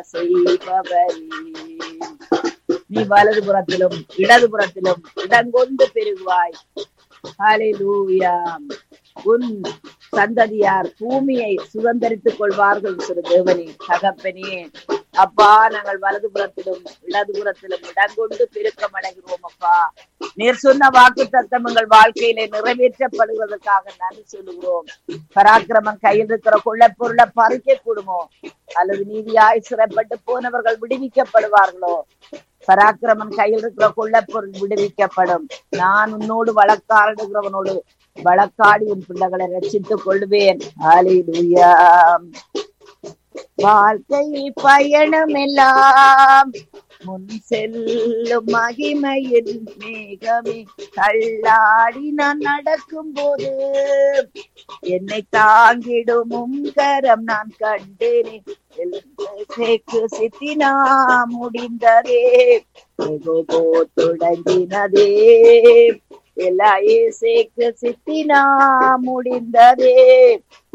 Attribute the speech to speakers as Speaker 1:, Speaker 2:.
Speaker 1: செய்பவரே நீ வலது புறத்திலும் இடது புறத்திலும் இடங்கொண்டு பெருகுவாய் ஹalleluya உன் சந்ததியார் பூமியை சுதந்தரித்துக் கொள்வார்கள் சிறு தேவனே தகப்பனே அப்பா நாங்கள் வலது புறத்திலும் இடது புறத்திலும் இடங்கொண்டு பெருக்கம் அடைகிறோம் அப்பா நீர் சொன்ன வாக்கு தத்தம் எங்கள் வாழ்க்கையிலே நிறைவேற்றப்படுவதற்காக நன்றி சொல்லுகிறோம் பராக்கிரமம் கையில் இருக்கிற கொள்ளப் பொருளை பறிக்க கூடுமோ அல்லது நீதியாய் சிறைப்பட்டு போனவர்கள் விடுவிக்கப்படுவார்களோ பராக்கிரமன் கையில் இருக்கிற கொள்ளப்பொருள் விடுவிக்கப்படும் நான் உன்னோடு வழக்காடுகிறவனோடு வழக்காடி உன் பிள்ளைகளை ரட்சித்துக் கொள்வேன் ஹalleluya வாழ்க்கை பயணம் எல்லாம் முன் செல்லும் மகிமையின் மேகமே தள்ளாடி நான் நடக்கும் போது என்னை தாங்கிடும் உங்கரம் நான் கண்டேனே சேக்கு சித்தினா முடிந்ததே எகோகோ தொடங்கினதே எல்லா ஏசேக்கு சித்தினா முடிந்ததே